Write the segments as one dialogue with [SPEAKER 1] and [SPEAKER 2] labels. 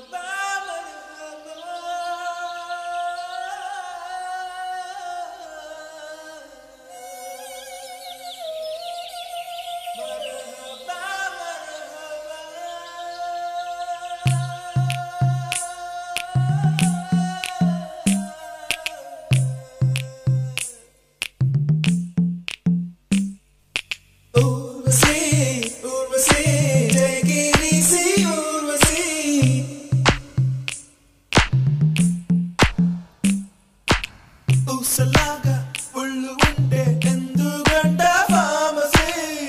[SPEAKER 1] ఊసలాగా ఒళ్ళు ఉంటే ఎందుకంట ఫామసీ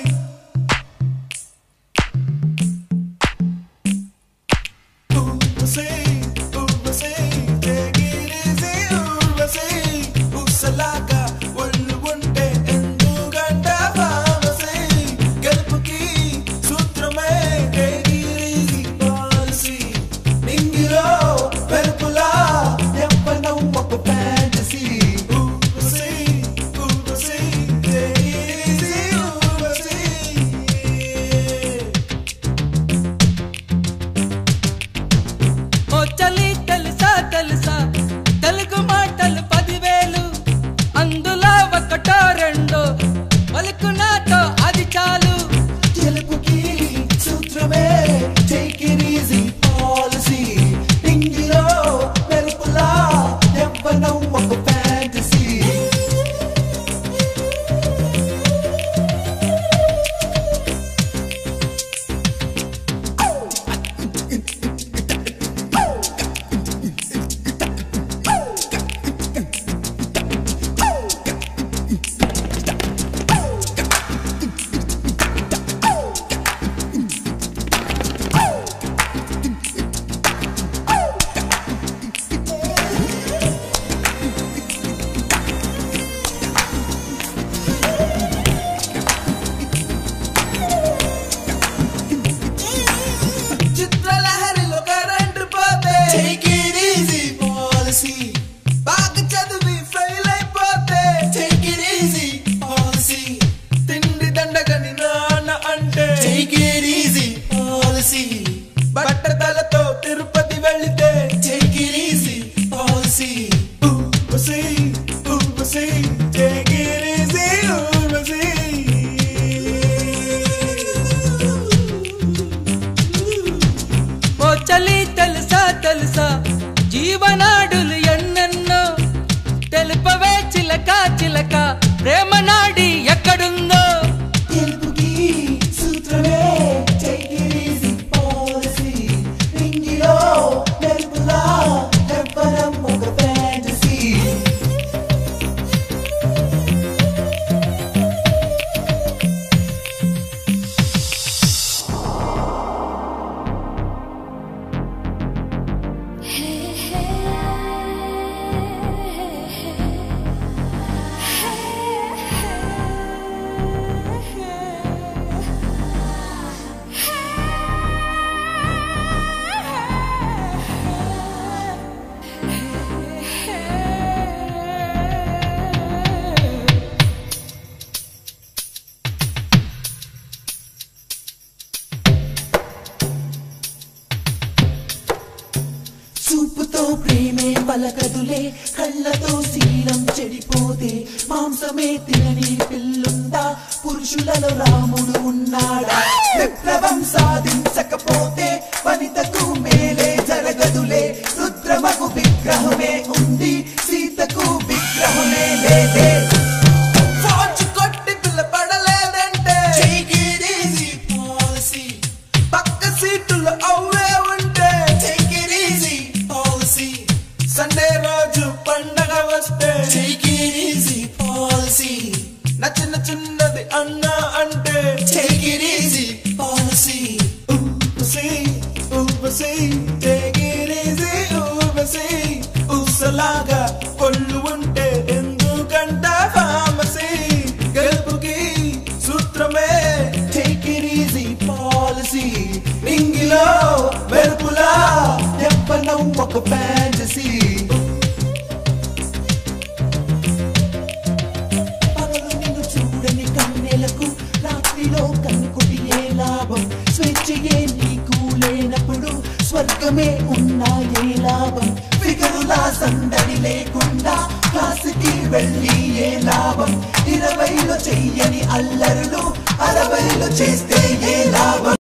[SPEAKER 1] Urvashi, Urvashi, take it easy, Urvashi. ఊసలాగా ఒళ్ళు ఉంటే ఎందుకంట ఫామసీ గెలుపుకి సూత్రమే take it easy policy. నింగిలో వెలుపులా ఎవ్వనం ఒక fantasy. Urvashi, Urvashi, take it easy, Urvashi.
[SPEAKER 2] ఓ చలి తెలుసా తెలుసా తెలుగు మాటలు పదివేలు అందులో ఒకటో రెండో పలుకు నాతో అది చాలు
[SPEAKER 1] గెలుపుకి సూత్రమే టేక్ ఇట్ ఈజీ పాలసీ ఇంగిలో వెలుపులా ఎవ్వనం ఒక ఫ్యాంటసీ చిత్రలహరిలో కరెంట్ పోతే టేక్ ఇట్ ఈజీ పాలసీ బాగా చదివి ఫెయిల్ అయిపోతే టేక్ ఇట్ ఈజీ పాలసీ తిండి దండగని నాన్న అంటే టేక్ ఇట్ ఈజీ పాలసీ బట్టతలతో తిరుపతి వెళితే take it easy policy Urvashi Urvashi take it easy Urvashi
[SPEAKER 2] ఓ చలి తెలుసా తెలుసా జీవనాడులు ఎన్నెన్నో తెలుపవే చిలక చిలక ప్రేమ నాడి ఎక్కడుందో
[SPEAKER 1] గెలుపుకి సూత్రమే టేక్ ఇట్ ఈజీ పాలసీ ఇంగిలో వెలుపులా ఎవ్వరం ఒక ఫ్యాంటసీ చూపుతో ప్రేమే పలకదులే కళ్ళతో శీలం చెడిపోతే మాంసమే తినని పిల్లుందా పురుషులలో రాముడు ఉన్నాడా విప్లవం సాధించకపోతే వనితకు మేలే జరగదులే రుద్రమకు విగ్రహమే ఉంది సీతకు విగ్రహమే లేదే ఫార్చ్ కొట్టి పిల్లపడలేదంటే Take it easy policy. పక్క సీటులో అవే ఉంటే Take it easy policy. Sunday రోజు పండగ వస్తే Take it easy policy. నచ్చిన చిన్నది అన్నా అంటే Take it easy policy. ఊపసి, ఊపసి, take it easy, ఊపసి. ఊసలాగా కొళ్ళు ఉంటే ఎందుకంట ఫామసీ గెలుపుకి సూత్రమే టేక్ ఇట్ ఈజీ పాలసీ నింగిలో వెలుపులా ఎవ్వనం ఒక ఫ్యాంటసీ పగలు నిన్ను చూడని కన్నెలకు రాత్రిలో కన్నుకుటి ఏ లాభం స్వేచ్ఛయే నీకు లేనప్పుడు స్వర్గమే ఉన్నా ఏ లాభం ఫిగరులా సందడి లేకుండా క్లాసుకి వెళ్ళి ఏ లాభం ఇరవైలో చెయ్యని అల్లరులు అరవైలో చేస్తే ఏ లాభం